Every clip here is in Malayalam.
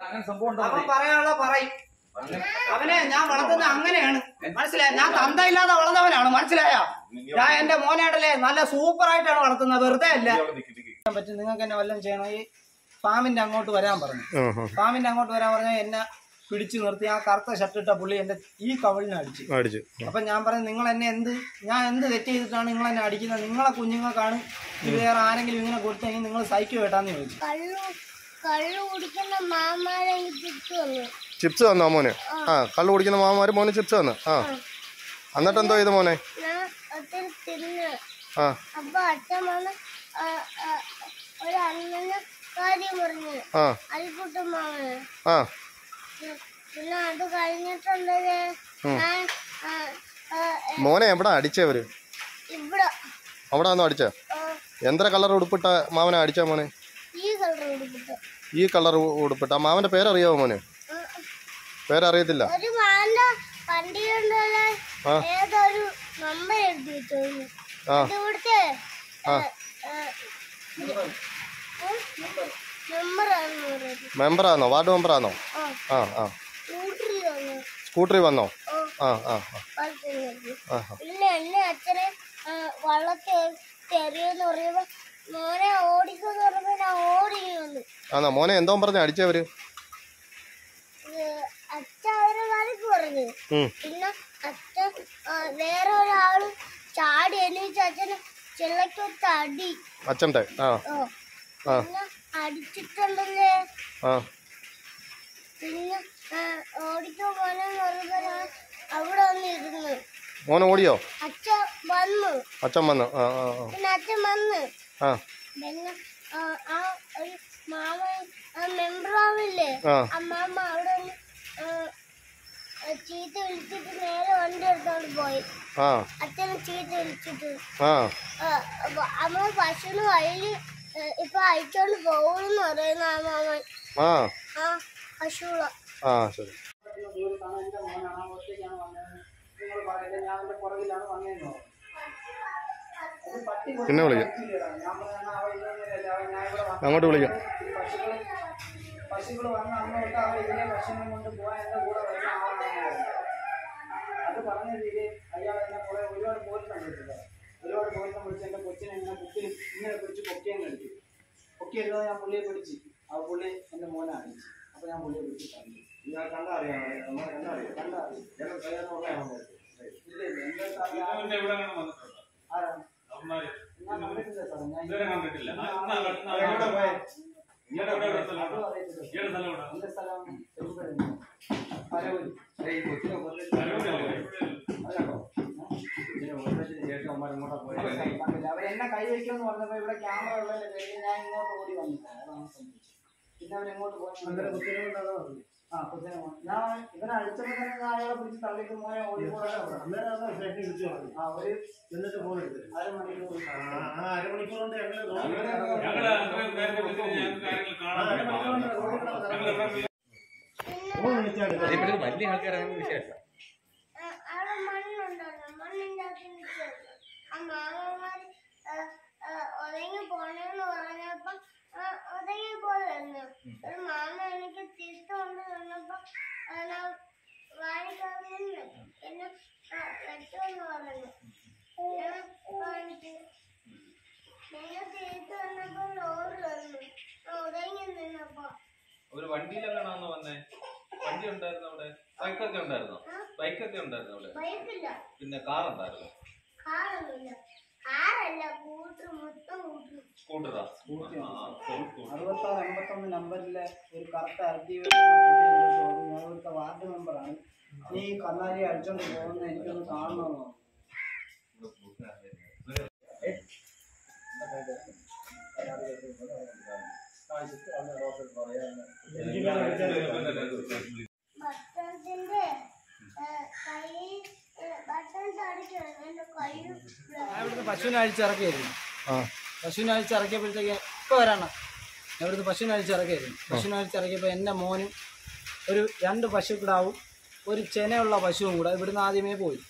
അങ്ങനെ സംഭവം ഉണ്ടോ അവൻ പറയാനുള്ള പറയും അവനെ ഞാൻ വളർത്തുന്നത് അങ്ങനെയാണ് മനസ്സിലായ ഞാൻ തന്തയില്ലാതെ വളർന്നവനാണ് മനസ്സിലായോ ഞാൻ എന്റെ മോനായിട്ടല്ലേ നല്ല സൂപ്പർ ആയിട്ടാണ് വളർത്തുന്നത് വെറുതെ അല്ല ചെയ്യാൻ പറ്റും നിങ്ങൾക്ക് എന്നെ വല്ലതും ചെയ്യണം ഈ ഫാമിന്റെ അങ്ങോട്ട് വരാൻ പറഞ്ഞു ഫാമിന്റെ അങ്ങോട്ട് വരാൻ പറഞ്ഞാൽ എന്നെ പിടിച്ചു നിർത്തി ആ കറുത്ത ഷർട്ട് ഇട്ട പുള്ളി എന്റെ ഈ കവിളിനെ അടിച്ചു അടിച്ചു അപ്പൊ ഞാൻ പറഞ്ഞു നിങ്ങൾ എന്നെ എന്ത് ഞാൻ എന്ത് തെറ്റ് ചെയ്തിട്ടാണ് നിങ്ങൾ എന്നെ അടിക്കുന്നത് നിങ്ങളെ കുഞ്ഞുങ്ങൾക്കാണ് ഇത് വേറെ ആരെങ്കിലും ഇങ്ങനെ കൊടുത്തെങ്കിൽ നിങ്ങൾ സൈക്കോ കേട്ടാന്ന് ചോദിച്ചു കള്ളു കള്ളു കുടിക്കുന്ന മാമാരെ തിരിച്ചു വന്നു ചിപ്സ് തന്നോ മോന് ആ കള്ളു കുടിക്കുന്ന മാമാര് മോന് ചിപ്സ് തന്നു ആ എന്നിട്ട് എന്തോ ചെയ്തു മോനെ ഞാൻ ഒത്തിരി തിന്ന് ആ അപ്പൊ അച്ഛൻ വന്ന് ആ, ആ, ഒരു അണ്ണന് കാര്യം പറഞ്ഞു ആ അൽക്കുട്ടൻ മാമന് ആ പിന്നെ അത് കഴിഞ്ഞിട്ടുണ്ടല്ലേ ഞാൻ ആ, ആ, മോനെ എവിടെ അടിച്ചവര് ഇവിടെ അവിടെ ആണോ അടിച്ച ആ, എന്തര കളർ ഉടുപ്പിട്ട മാമനെ അടിച്ച മോനെ ഈ കളർ കൊടുത്തിട്ട് ഈ കളർ ഉടുപ്പിട്ട ആ മാമന്റെ പേരറിയാവോ മോനെ പേരറിയത്തില്ല ഒരു മാന്റെ വണ്ടിയുണ്ടല്ലേ ആ. ഏതൊരു നമ്പർ എഴുതി വെച്ചു ആ ഇവിടുത്തെ ആ. നമ്പറാണെന്ന് പറയുന്നത് മെമ്പറാണോ വാർഡ് മെമ്പറാണോ ആ ആ ആ സ്കൂട്ടറിൽ വന്നു സ്കൂട്ടറിൽ വന്നോ ഓ ആ ആ വളർത്തുന്നത് ആ ആ ഇല്ല എന്നെ അച്ഛനെ ആ, വള്ളത്തെ തെറിയെന്ന് പറയുമ്പോ മോനെ ഓടിക്കുന്ന് പറഞ്ഞപ്പോ ഞാൻ ഓടി വന്നു ആണോ മോനെ എന്തോ പറഞ്ഞ അടിച്ചവര് ഇത് അച്ഛൻ അവരെ വഴക്ക് പറഞ്ഞു ഉം. പിന്നെ അച്ഛൻ ആ, വേറെ ഒരാള് ചാടി എണീച്ച് അച്ഛന് ചിള്ളക്കൊത്ത അടി അച്ഛൻ്റെ ആ ഓ ആ പിന്നെ അടിച്ചിട്ടുണ്ടല്ലേ ആ പിന്നെ ആ, ഓടിക്കോ പോലെന്ന് പറഞ്ഞപ്പോ അവിടെ വന്നിരുന്നു മോൻ ഓടിയോ അച്ഛൻ വന്നു അച്ഛൻ വന്നു ആ ആ ആ പിന്നെ അച്ഛൻ വന്നു ആ പിന്നെ ആ, ആ ഒരു മാമ ആ മെമ്പറാവില്ലേ ആ ആ മാമ അവിടെ വന്ന് ആ, ആ ചീത്ത വിളിച്ചിട്ട് നേരെ വണ്ടി എടുത്തോണ്ട് പോയി ആ അച്ഛനെ ചീത്ത വിളിച്ചിട്ട് ആ ആ, അപ്പൊ അമ്മ പശുവിന് വയലിൽ ഇപ്പൊ അയച്ചോണ്ട് പോകുമെന്ന് പറയുന്നു ആ മാമൻ ആ ആ പശുള ആ ശരി എന്റെ മോനാണ് ആ ഒറ്റയ്ക്കാണ് വന്നത് നിങ്ങൾ പറയില്ല ഞാൻ എന്റെ പുറകിലാണ് വന്നതെന്ന് പറഞ്ഞു അത് പട്ടി കൊടുത്ത പിന്നെ വിളിക്കാം പറ്റില്ലടാ. ഞാൻ പറഞ്ഞാ അവൻ ഇതൊന്നുമില്ല അവൻ ഞാൻ ഇവിടെ വന്ന അങ്ങോട്ട് വിളിക്കാം പശുക്കള് പശുക്കള് വന്ന് അന്ന് തൊട്ട് അവൻ ഇതിനെ പശുവിനെ കൊണ്ട് പോകാൻ എന്റെ കൂടെ വരുന്ന ആളാണ് ഞാൻ. അത് പറഞ്ഞ രീതി അയാൾ എന്നെ കുറെ ഒരുപാട് പോലീസാണ് വിളിച്ചത് ഒരുപാട് പോലീസം വിളിച്ച് എന്റെ കൊച്ചിനെ ഇങ്ങനെ കുത്തി ഇങ്ങനെ പിടിച്ച് പൊക്കിയും കളിച്ചു പൊക്കി എടുത്താൽ ഞാൻ പുള്ളിയെ പിടിച്ച് ആ പുള്ളി എന്റെ മോനെ അടിച്ചു അപ്പൊ ഞാൻ പുള്ളിയെ പിടിച്ച് തന്നു ഞാൻ കണ്ടറിയാം നമ്മളെ കണ്ടറിയാം കണ്ടറിയാം ഞാൻ കല്യാണം ഇല്ല ഇല്ല എന്റെ അടുത്ത് അറിയാം. ഇതിന്റെ ഇവിടെ അങ്ങനെ വന്നിട്ടുണ്ടോ? ആരാണ്? അവന്മാര് ഞാൻ കണ്ടിട്ടില്ല സാറേ ഞാൻ ഇതുവരെ കണ്ടിട്ടില്ല. ആ, ഇന്ന ഇന്നാ ആളെ- കണ്ടു. എവിടെ പോയെ? ഇയാളെ എവിടെ ഉള്ള സ്ഥലം? അതും അറിയത്തില്ല. ഇയാളുടെ സ്ഥലം എവിടാ? എന്റെ സ്ഥലം ചെറുപ്പുഴ. പരവൂര്. ഈ കൊച്ചിനെ കൊന്നിട്ട് സ്ഥലമില്ലല്ലോ, എവിടെയല്ലോ. അതല്ലോ ഇതിനെ കൊന്നതിന് ശേഷം അമ്മ ഇങ്ങോട്ടാ പോയത് കണ്ടില്ല. അവർ എന്നെ കൈവയ്ക്കുമെന്ന് പറഞ്ഞപ്പോ ഇവിടെ ക്യാമറ ഉള്ളതിന്റെ പേരിൽ ഞാൻ ഇങ്ങോട്ട് ഓടി വന്നില്ല അതാണ് സംഭവിച്ചത് പിന്നെ അവർ എങ്ങോട്ട് പോയി ആ കൊച്ചിനെ കൊന്നു. ഞാൻ ഇവനെ അടിച്ചപ്പോ തന്നെ ഞാൻ അയാളെ പിടിച്ച് തള്ളിയിട്ട് മോനെ ഓടി പോകാൻ ആ ഒരു എന്നിട്ട് ഫോൺ എടുത്തു അരമണിക്കൂർ ആ അരമണിക്കൂർ കൊണ്ട് ഞങ്ങള് ഞങ്ങള് അത്രയും നേരത്തെ വിളിച്ചിട്ട് ഞങ്ങൾക്ക് കാര്യങ്ങൾ കാണാൻ പറ്റും. ഞങ്ങള് ഇവിടെ ഫോൺ വിളിച്ചാൽ വലിയ ആൾക്കാരാണ് വിശേഷം ആ, അവിടെ മണ്ണുണ്ടല്ലോ മണ്ണിന്റെ അകത്ത് നിൽക്കുന്നു ആ മാമന്മാര് ആ, ആ, ഒതുങ്ങി പോണെന്ന് പറഞ്ഞപ്പോ ആ, ഒതുങ്ങി പോയിരുന്നു ഒരു മാമ എനിക്ക് തിരിച്ചുകൊണ്ട് വന്നപ്പോ ആ, ഞാൻ വാങ്ങിക്കാതെ നിന്ന് എന്നെ ആ, വെട്ടുമെന്ന് പറഞ്ഞു ഞാൻ വാങ്ങിച്ചു പിന്നെ തിരിച്ചു വന്നപ്പോ ലോറി വന്നു ഞാൻ ഒതുങ്ങി നിന്നപ്പോ ഒരു വണ്ടിയിലെങ്ങാണോ വന്നേ വണ്ടി ഉണ്ടായിരുന്നു അവിടെ ബൈക്കൊക്കെ ഉണ്ടായിരുന്നോ ബൈക്കൊക്കെ ഉണ്ടായിരുന്നു അവിടെ ബൈക്കില്ല പിന്നെ കാർ ഉണ്ടായിരുന്നു കാറൊന്നുമില്ല കാറല്ല കൂട്ടർ മൊത്തം കൂട്ടർ സ്കൂട്ടറാ അറുപത്താറ് എൺപത്തൊന്ന് നമ്പറിലെ ഒരു കറക്റ്റ് അർജി ഞാൻ ഇവിടുത്തെ വാർഡ് മെമ്പറാണ് നീ ഈ കന്നാലി അടിച്ചോണ്ട് പോകുന്ന എനിക്കൊന്ന് കാണണമെന്നോ ഭക്ഷണത്തിന്റെ കൈ ഭക്ഷണത്തെ അടിക്കണം എന്റെ കയ്യിൽ ഞാൻ ഇവിടുത്തെ പശുവിനെ അഴിച്ചിറക്കിയായിരുന്നു ആ പശുവിനെ അഴിച്ചിറക്കിയപ്പോഴത്തേക്ക് ഇപ്പൊ വരാണ് ഞാൻ ഇവിടുത്തെ പശുവിനെ അഴിച്ചിറക്കിയായിരുന്നു പശുവിനെ അഴിച്ചിറക്കിയപ്പോൾ എൻ്റെ മോനും ഒരു രണ്ട് പശുക്കിടാവും ഒരു ചെനയുള്ള പശുവും കൂടെ ഇവിടുന്ന് ആദ്യമേ പോയി ഉം.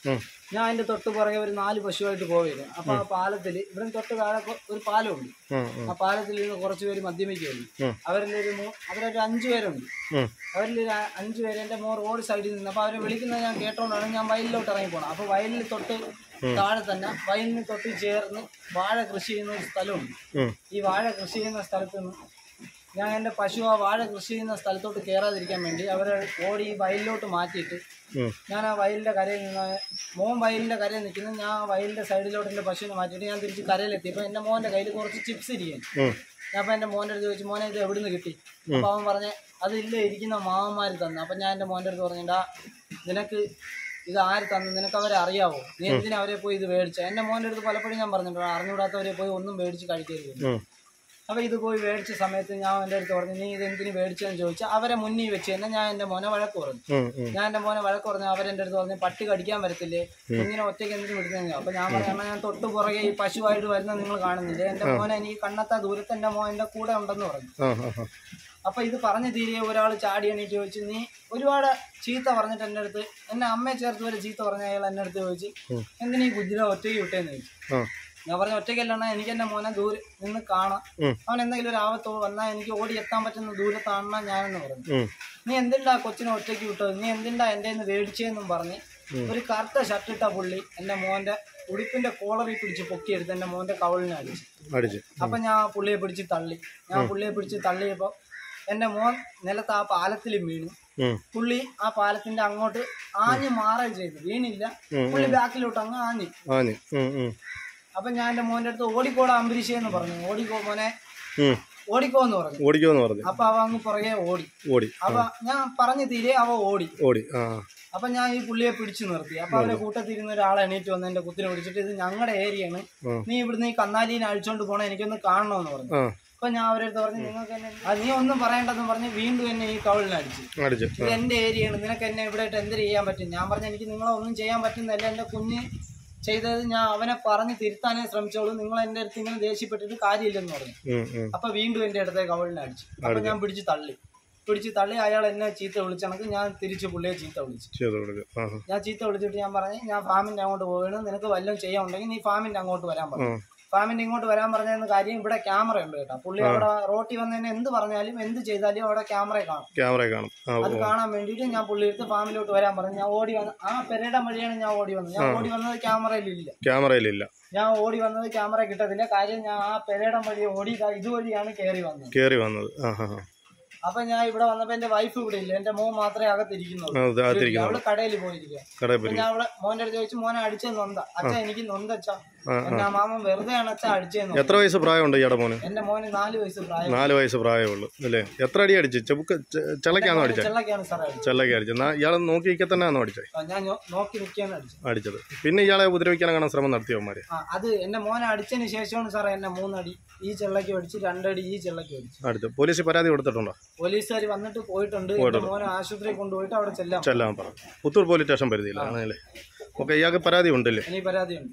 ഞാൻ അതിന്റെ തൊട്ട് പുറകെ ഒരു നാല് പശുവായിട്ട് പോവുകയാണ് അപ്പൊ ആ പാലത്തിൽ ഇവിടെ തൊട്ട് താഴെ കൊ- ഒരു പാലമുണ്ട് ഉം, ഉം, ആ പാലത്തിൽ നിന്ന് കുറച്ച് പേര് മദ്യപിക്കുകയാണ് ഉം. അവരിൽ ഒരു മൂ- അവരൊരു അഞ്ചു പേരുണ്ട് ഉം. അവരിൽ ഒരു അ- അഞ്ചു പേര് എന്റെ മോൻ റോഡ് സൈഡിൽ നിന്ന് അപ്പൊ അവരെ വിളിക്കുന്നത് ഞാൻ കേട്ടോണ്ടാണ് ഞാൻ വയലിലോട്ട് ഇറങ്ങി പോകണം അപ്പൊ വയലിൽ തൊട്ട് താഴെ തന്നെ വയലിന് തൊട്ട് ചേർന്ന് വാഴ കൃഷി ചെയ്യുന്ന ഒരു സ്ഥലമുണ്ട് ഉം. ഈ വാഴ കൃഷി ചെയ്യുന്ന സ്ഥലത്ത് നിന്ന് ഞാൻ എൻ്റെ പശു ആ വാഴ കൃഷി ചെയ്യുന്ന സ്ഥലത്തോട്ട് കയറാതിരിക്കാൻ വേണ്ടി അവരെ ഓടി ഈ വയലിലോട്ട് മാറ്റിയിട്ട് ഉം. ഞാൻ ആ വയലിൻ്റെ കരയിൽ നിന്ന് മോൻ വയലിൻ്റെ കരയിൽ നിൽക്കുന്നു ഞാൻ ആ വയലിൻ്റെ സൈഡിലോട്ട് എൻ്റെ പശുവിനെ മാറ്റിയിട്ട് ഞാൻ തിരിച്ച് കരയിലെത്തിയപ്പോൾ എൻ്റെ മോൻ്റെ കയ്യിൽ കുറച്ച് ചിപ്സ് ഇരിക്കും ഉം. ഞാൻ അപ്പോൾ എൻ്റെ മോൻ്റെ അടുത്ത് ചോദിച്ചു മോനെ ഇത് എവിടുന്ന് കിട്ടി അപ്പോൾ അവൻ പറഞ്ഞ് അതില്ല ഇരിക്കുന്ന മാമന്മാർ തന്നു അപ്പം ഞാൻ എൻ്റെ മോൻ്റെ അടുത്ത് പറഞ്ഞിട്ടാ നിനക്ക് ഇത് ആര് തന്നു നിനക്ക് അവരെ അറിയാവോ നീ എന്തിനാ അവരെ പോയി ഇത് മേടിച്ച എൻ്റെ മോൻ്റെ അടുത്ത് പലപ്പോഴും ഞാൻ പറഞ്ഞിട്ടുണ്ട് അറിഞ്ഞുകൂടാത്തവരെ പോയി ഒന്നും മേടിച്ച് കഴിക്കരുത് ഉം. അപ്പോൾ ഇത് പോയി മേടിച്ച സമയത്ത് ഞാൻ എൻ്റെ അടുത്ത് പറഞ്ഞു നീ ഇത് എന്തിനു മേടിച്ചതെന്ന് ചോദിച്ചാൽ അവരെ മുന്നിൽ വെച്ച് തന്നെ ഞാൻ എൻ്റെ മോനെ വഴക്ക് പറഞ്ഞു ഉം, ഉം. ഞാൻ എൻ്റെ മോനെ വഴക്ക് പറഞ്ഞു അവരെൻ്റെ അടുത്ത് പറഞ്ഞു പട്ടി കടിക്കാൻ വരത്തില്ലേ കുഞ്ഞിനെ ഒറ്റയ്ക്ക് എന്തിനു വിടുന്നത് അപ്പോൾ ഞാൻ പറഞ്ഞു "അണ്ണാ, ഞാൻ തൊട്ട് പുറകെ ഈ പശുവായിട്ട് വരുന്നത് നിങ്ങൾ കാണുന്നില്ലേ എൻ്റെ മോനെ എനിക്ക് കണ്ണത്താ ദൂരത്ത് എൻ്റെ മോൻ എൻ്റെ കൂടെ ഉണ്ടെന്ന് പറഞ്ഞു ആ ആ ആ അപ്പൊ ഇത് പറഞ്ഞു തീരെ ഒരാൾ ചാടി എണീറ്റ് ചോദിച്ചു നീ ഒരുപാട് ചീത്ത പറഞ്ഞിട്ട് എൻ്റെ അടുത്ത് എന്നെ അമ്മയെ ചേർത്ത് വരെ ചീത്ത പറഞ്ഞ അയാൾ എൻ്റെ അടുത്ത് ചോദിച്ചു എന്തിനാ ഈ കുഞ്ഞിനെ ഒറ്റയ്ക്ക് വിട്ടേന്ന് ചോദിച്ചു ആ ഞാൻ പറഞ്ഞു ഒറ്റയ്ക്കല്ലണ എനിക്ക് എൻ്റെ മോനെ ദൂരെ നിന്ന് കാണാം ഉം. അവൻ എന്തെങ്കിലും ഒരു ആപത്തോ വന്നാൽ എനിക്ക് ഓടി എത്താൻ പറ്റുന്ന ദൂരത്താണെന്നാ ഞാനെന്ന് പറഞ്ഞു ഉം. നീ എന്തിണ്ടാ കൊച്ചിനെ ഒറ്റയ്ക്ക് വിട്ടത് നീ എന്തിണ്ടാ എൻ്റെ നിന്ന് മേടിച്ചതെന്നും പറഞ്ഞ് ഒരു കറുത്ത ഷർട്ടിട്ട പുള്ളി എൻ്റെ മോൻ്റെ ഉടുപ്പിന്റെ കോളറിൽ പിടിച്ച് പൊക്കിയെടുത്ത് എൻ്റെ മോൻ്റെ കവളിനെ അടിച്ചു അടിച്ച് അപ്പൊ ഞാൻ ആ പുള്ളിയെ പിടിച്ച് തള്ളി ഞാൻ പുള്ളിയെ പിടിച്ച് തള്ളിയപ്പോ എന്റെ മോൻ നിലത്ത് ആ പാലത്തിൽ വീണു ഉം. പുള്ളി ആ പാലത്തിന്റെ അങ്ങോട്ട് ആഞ്ഞു മാറുകയും ചെയ്തു വീണില്ല പുള്ളി ബാക്കിലോട്ട് അങ്ങ് ആഞ്ഞു ആഞ്ഞ് ഉം, ഉം. അപ്പൊ ഞാൻ എന്റെ മോന്റെ അടുത്ത് ഓടിക്കോടാ അംബരീഷ് എന്ന് പറഞ്ഞു ഓടിക്കോ മോനെ ഉം. ഓടിക്കോ എന്ന് പറഞ്ഞു ഓടിക്കുമെന്ന് പറഞ്ഞു അപ്പൊ അവ അങ്ങ് പുറകെ ഓടി ഓടി അപ്പൊ ഞാൻ പറഞ്ഞു തീരെ അവ ഓടി ഓടി ആ അപ്പൊ ഞാൻ ഈ പുള്ളിയെ പിടിച്ചു നിർത്തി അപ്പൊ അവരെ കൂട്ടത്തിൽ ഇരുന്ന ഒരാളെ എണീറ്റ് വന്ന് എന്റെ കുത്തിനെ പിടിച്ചിട്ട് ഇത് ഞങ്ങളുടെ ഏരിയയാണ് ഉം. നീ ഇവിടുന്ന് ഈ കന്നാലീനെ അഴിച്ചോണ്ട് പോണേ എനിക്കൊന്ന് കാണണമെന്ന് പറഞ്ഞു ആ അപ്പൊ ഞാൻ അവരടുത്ത് പറഞ്ഞു നിങ്ങൾക്ക് എന്നെ അത് നീ ഒന്നും പറയണ്ടെന്ന് പറഞ്ഞ് വീണ്ടും എന്നെ ഈ കവളിനെ അടിച്ചു അടിച്ച് ഇത് എന്റെ ഏരിയയാണ് നിനക്ക് എന്നെ ഇവിടെ ആയിട്ട് എന്ത് ചെയ്യാൻ പറ്റും ഞാൻ പറഞ്ഞു എനിക്ക് നിങ്ങളെ ഒന്നും ചെയ്യാൻ പറ്റുന്നതല്ല എന്റെ കുഞ്ഞ് ചെയ്തത് ഞാൻ അവനെ പറഞ്ഞ് തിരുത്താനേ ശ്രമിച്ചോളൂ നിങ്ങൾ എന്റെ അടുത്ത് ഇങ്ങനെ ദേഷ്യപ്പെട്ടിട്ട് കാര്യമില്ലെന്ന് പറഞ്ഞു ഉം, ഉം. അപ്പൊ വീണ്ടും എന്റെ അടുത്ത് കവളിനെ അടിച്ചു അപ്പൊ ഞാൻ പിടിച്ച് തള്ളി പിടിച്ച് തള്ളി അയാൾ എന്നെ ചീത്ത വിളിച്ചണക്ക് ഞാൻ തിരിച്ച് പുള്ളിയെ ചീത്ത വിളിച്ചു ചെയ്ത് കൊടുക്കുക ആ ആ. ഞാൻ ചീത്ത വിളിച്ചിട്ട് ഞാൻ പറഞ്ഞു ഞാൻ ഫാമിന്റെ അങ്ങോട്ട് പോവുകയാണ് നിനക്ക് വല്ലതും ചെയ്യാൻ ഉണ്ടെങ്കിൽ നീ ഫാമിന്റെ അങ്ങോട്ട് വരാൻ പറഞ്ഞു ഉം. ഫാമിന്റെ ഇങ്ങോട്ട് വരാൻ പറഞ്ഞതെന്ന് കാര്യം ഇവിടെ ക്യാമറ ഉണ്ട് കേട്ടോ പുള്ളി അവിടെ റോട്ടി വന്നതിന് എന്ത് പറഞ്ഞാലും എന്ത് ചെയ്താലും അവിടെ ക്യാമറ കാണും ക്യാമറ കാണും ആ അത് ഓ കാണാൻ വേണ്ടിയിട്ട് ഞാൻ പുള്ളി എടുത്ത് ഫാമിലോട്ട് വരാൻ പറഞ്ഞു ഞാൻ ഓടി വന്ന് ആ പെരയുടെ വഴിയാണ് ഞാൻ ഓടി വന്നത് ഞാൻ ഓടി വന്നത് ക്യാമറയിലില്ല ക്യാമറയിലില്ല ഞാൻ ഓടി വന്നത് ക്യാമറ കിട്ടത്തില്ല കാര്യം ഞാൻ ആ പെരയുടെ വഴി ഓടി ദാ ഇതുവഴിയാണ് കയറി വന്നത് കയറി വന്നത് ആ ആ ആ. അപ്പൊ ഞാൻ ഇവിടെ വന്നപ്പോ എന്റെ വൈഫ് ഇവിടെ ഇല്ല എന്റെ മോൻ മാത്രമേ അകത്തിരിക്കുന്നുള്ളൂ ആ, ഇത് അകത്തിരിക്കുന്നു അവള് കടയിൽ പോയിരിക്കുക കടയിൽ അപ്പൊ പോയി ഞാൻ അവിടെ മോന്റെ അടുത്ത് ചോദിച്ചു മോനെ അടിച്ചത് നൊന്ത അച്ഛ എനിക്ക് നൊന്തച്ചാ ആ, എന്റെ മാമൻ വെറുതെ ആണ് അച്ഛ അടിച്ചതെന്ന് എത്ര വയസ്സ് പ്രായമുണ്ട് ഇയാടെ മോന് എന്റെ മോന് നാല് വയസ്സ് പ്രായം നാല് വയസ്സ് പ്രായമേ ഉള്ളൂ അല്ലേ എത്ര അടി അടിച്ച് ചെബുക്ക് ചെള്ളക്കാണോ അടിച്ചത് ചെള്ളക്കാണ് സാറേ അടിച്ചത് ചെള്ളക്ക അടിച്ചത് എന്നാ ഇയാളെ നോക്കി നിൽക്കെ തന്നെയാണോ അടിച്ചത് ആ, ഞാൻ ഞോ- നോക്കി നിൽക്കുകയാണ് അടിച്ചത് അടിച്ചത് പിന്നെ ഇയാളെ ഉപദ്രവിക്കാൻ കാണാൻ ശ്രമം നടത്തിയവന്മാര് ആ അത് എന്റെ മോനെ അടിച്ചതിന് ശേഷമാണ് സാറേ എന്നെ മൂന്നടി ഈ ചെള്ളക്ക് അടിച്ച് രണ്ടടി ഈ ചെള്ളക്ക് അടിച്ചു അടുത്ത് പോലീസ് പരാതി കൊടുത്തിട്ടുണ്ടോ പോലീസുകാർ വന്നിട്ട് പോയിട്ടുണ്ട് എന്റെ മോനെ ആശുപത്രിയിൽ കൊണ്ടുപോയിട്ട് അവിടെ ചെല്ലാം ചെല്ലാൻ പറ പുത്തൂർ പോലീസ് സ്റ്റേഷൻ പരിധിയില്ല ആണല്ലേ ഓക്കെ ഇയാൾക്ക് പരാതി ഉണ്ടല്ലേ ഇനി പരാതിയുണ്ട്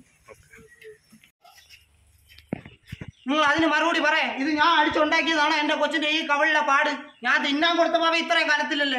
നിങ്ങൾ അതിന് മറുപടി പറയാം ഇത് ഞാൻ അടിച്ചുണ്ടാക്കിയതാണ് എന്റെ കൊച്ചിന്റെ ഈ കവളിലെ പാട് ഞാൻ തിന്നാൻ കൊടുത്തപ്പോ അവ ഇത്രയും കനത്തില്ലല്ലേ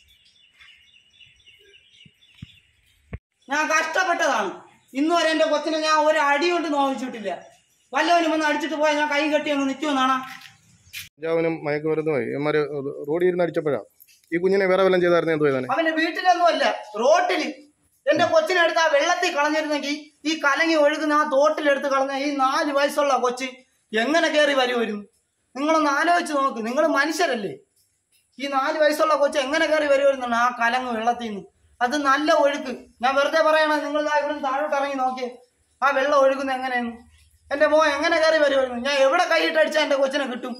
ഞാൻ കഷ്ടപ്പെട്ടതാണ് ഇന്ന് വരെ എന്റെ കൊച്ചിനെ ഞാൻ ഒരു അടി കൊണ്ട് നോവിച്ചിട്ടില്ല വല്ലവനും വന്ന് അടിച്ചിട്ട് പോയാൽ ഞാൻ കൈ കെട്ടി അങ്ങ് നിൽക്കുമെന്നാണ് കഞ്ചാവിനും മയക്കുമരുന്നുമായി ഇവന്മാര് റോഡിൽ ഇരുന്ന് അടിച്ചപ്പോഴാ ഈ കുഞ്ഞിനെ വേറെ വല്ലതും ചെയ്തായിരുന്നു എന്ത് ചെയ്താനെ അവന്റെ വീട്ടിലൊന്നുമല്ല റോട്ടില് എന്റെ കൊച്ചിനെടുത്ത് ആ വെള്ളത്തിൽ കളഞ്ഞിരുന്നെങ്കിൽ ഈ കലങ്ങി ഒഴുകുന്ന ആ തോട്ടിലെടുത്ത് കളഞ്ഞ ഈ നാല് വയസ്സുള്ള കൊച്ച് എങ്ങനെ കയറി വരുമായിരുന്നു നിങ്ങളൊന്ന് ആലോചിച്ച് നോക്ക് നിങ്ങൾ മനുഷ്യരല്ലേ ഈ നാല് വയസ്സുള്ള കൊച്ച് എങ്ങനെ കയറി വരുമായിരുന്നാണ് ആ കലങ്ങ് വെള്ളത്തിൽ നിന്ന് അത് നല്ല ഒഴുക്ക് ഞാൻ വെറുതെ പറയണ നിങ്ങൾ ദാ ഇവിടുന്ന് താഴോട്ട് ഇറങ്ങി നോക്കിയേ ആ വെള്ളം ഒഴുകുന്ന എങ്ങനെയാണ് എന്റെ മോ എങ്ങനെ കയറി വരുമായിരുന്നു ഞാൻ എവിടെ കൈയിട്ട് അടിച്ചാൽ എന്റെ കൊച്ചിനെ കിട്ടും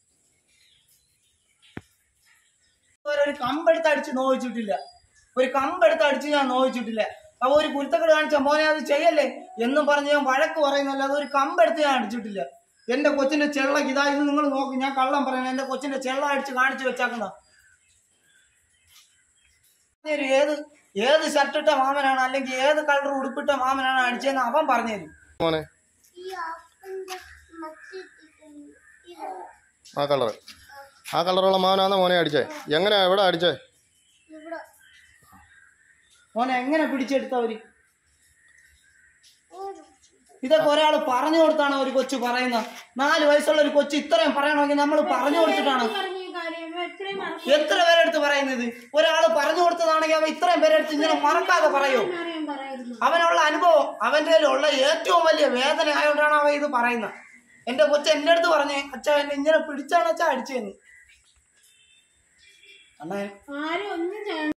ഇതുവരെ ഒരു കമ്പെടുത്ത് അടിച്ച് നോവിച്ചിട്ടില്ല ഒരു കമ്പെടുത്ത് അടിച്ച് ഞാൻ നോവിച്ചിട്ടില്ല അപ്പൊ ഒരു കുരുത്തക്കേട് കാണിച്ച മോനെ അത് ചെയ്യല്ലേ എന്നും പറഞ്ഞ് ഞാൻ വഴക്ക് പറയുന്നല്ലാതെ ഒരു കമ്പെടുത്ത് ഞാൻ അടിച്ചിട്ടില്ല എന്റെ കൊച്ചിന്റെ ചെള്ളക്ക് ഇതാ ഇത് നിങ്ങൾ നോക്ക് ഞാൻ കള്ളം പറയണം എന്റെ കൊച്ചിന്റെ ചെള്ള അടിച്ച് കാണിച്ചു വെച്ചാക്കുന്ന ഏത് ഏത് ഷർട്ടിട്ട മാമനാണ് അല്ലെങ്കിൽ ഏത് കളർ ഉടുപ്പിട്ട മാമനാണ് അടിച്ചതെന്ന് അവൻ പറഞ്ഞുതരും മോനെ ഈ ആപ്പിന്റെ മത്തിട്ടിട്ടുണ്ട് ഇത് ആ കളറ് ആ കളറുള്ള മാവനാണ് മോനെ അടിച്ചേ എങ്ങനെയാ എവിടെ അടിച്ചേ ഇവിടെ മോനെ എങ്ങനെ പിടിച്ചെടുത്തവര് ഇതൊക്കെ ഒരാൾ പറഞ്ഞു കൊടുത്താണ് ഒരു കൊച്ചു പറയുന്നത് നാല് വയസ്സുള്ള ഒരു കൊച്ചു ഇത്രയും പറയണമെങ്കിൽ നമ്മൾ പറഞ്ഞു കൊടുത്തിട്ടാണ് പറഞ്ഞു ഈ കാര്യം എത്രയും മറക്കും എത്ര പേരെടുത്ത് പറയുന്നത് ഒരാൾ പറഞ്ഞു കൊടുത്തതാണെങ്കിൽ അവൻ ഇത്രയും പേരെടുത്ത് ഇങ്ങനെ മറക്കാതെ പറയോ അറിയാൻ പറയായിരുന്നു അവനുള്ള അനുഭവം അവന്റെ ഉള്ള ഏറ്റവും വലിയ വേദന ആയതുകൊണ്ടാണ് അവൻ ഇത് പറയുന്നത് എന്റെ കൊച്ചു എന്റെ അടുത്ത് പറഞ്ഞേ അച്ഛാ എന്നെ ഇങ്ങനെ പിടിച്ചാണ് അച്ഛാ അടിച്ചതെന്ന് അണ്ണേ ആരും ഒന്നും ചെയ്യണ്ട